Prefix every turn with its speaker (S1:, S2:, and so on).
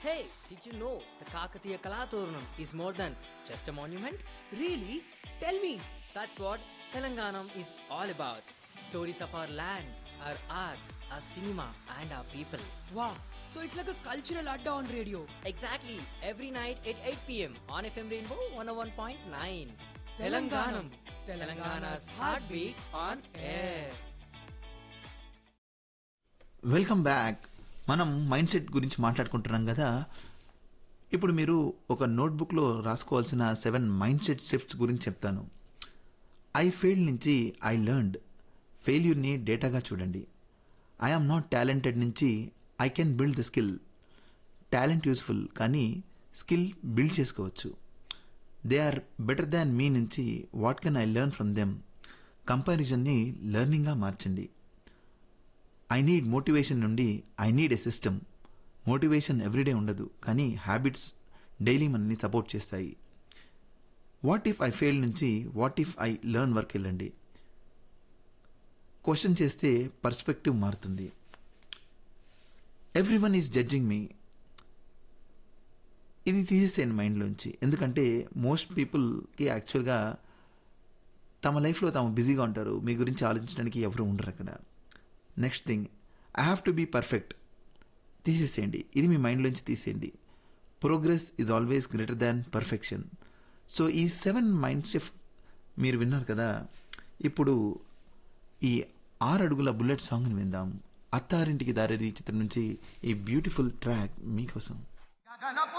S1: Hey, did you know the Kakatiya Kalaturnam is more than just a monument?
S2: Really? Tell me.
S1: That's what Telanganam is all about. Stories of our land, our art, our cinema, and our people.
S2: Wow. So it's like a cultural adda on radio.
S1: Exactly, every night at 8 pm on FM Rainbow 101.9.
S2: Telanganam.
S1: Telangana's heartbeat on air.
S3: Welcome back మనం mind set గురించి మాట్లాడుకుంటున్నాం కదా ఇప్పుడు మీరు ఒక నోట్బుక్లో రాసుకోవాల్సిన seven mind set shifts గురించి చెప్తాను ఐ ఫెయిల్ నుంచి ఐ లెర్న్డ్ ఫెయిల్యూర్ని డేటాగా చూడండి ఐ ఆమ్ నాట్ టాలెంటెడ్ నుంచి I can build the skill talent useful కానీ స్కిల్ బిల్డ్ చేసుకోవచ్చు they are better than me నుంచి what can I learn from them కంపారిజన్ని లెర్నింగ్గా మార్చండి ఐ నీడ్ మోటివేషన్ నుండి I need a system motivation everyday ఉండదు కానీ హ్యాబిట్స్ డైలీ మనల్ని సపోర్ట్ చేస్తాయి వాట్ ఇఫ్ ఐ ఫెయిల్ నుంచి what if I learn work వెళ్ళండి క్వశ్చన్ చేస్తే పర్స్పెక్టివ్ మారుతుంది every one is judging me ఇది తీసేసేయండి మైండ్లోంచి ఎందుకంటే మోస్ట్ పీపుల్కి యాక్చువల్గా తమ లైఫ్లో తాము బిజీగా ఉంటారు మీ గురించి ఆలోచించడానికి ఎవరు ఉండరు అక్కడ next thing I have to be perfect తీసేసేయండి ఇది మీ మైండ్లోంచి తీసేయండి progress is always greater than perfection so ఈ సెవెన్ మైండ్ షిఫ్ట్ మీరు విన్నారు కదా ఇప్పుడు ఈ ఆరు అడుగుల బుల్లెట్ సాంగ్ని విందాం అత్తారింటికి దారి చిత్రం నుంచి ఈ బ్యూటిఫుల్ ట్రాక్ మీకోసం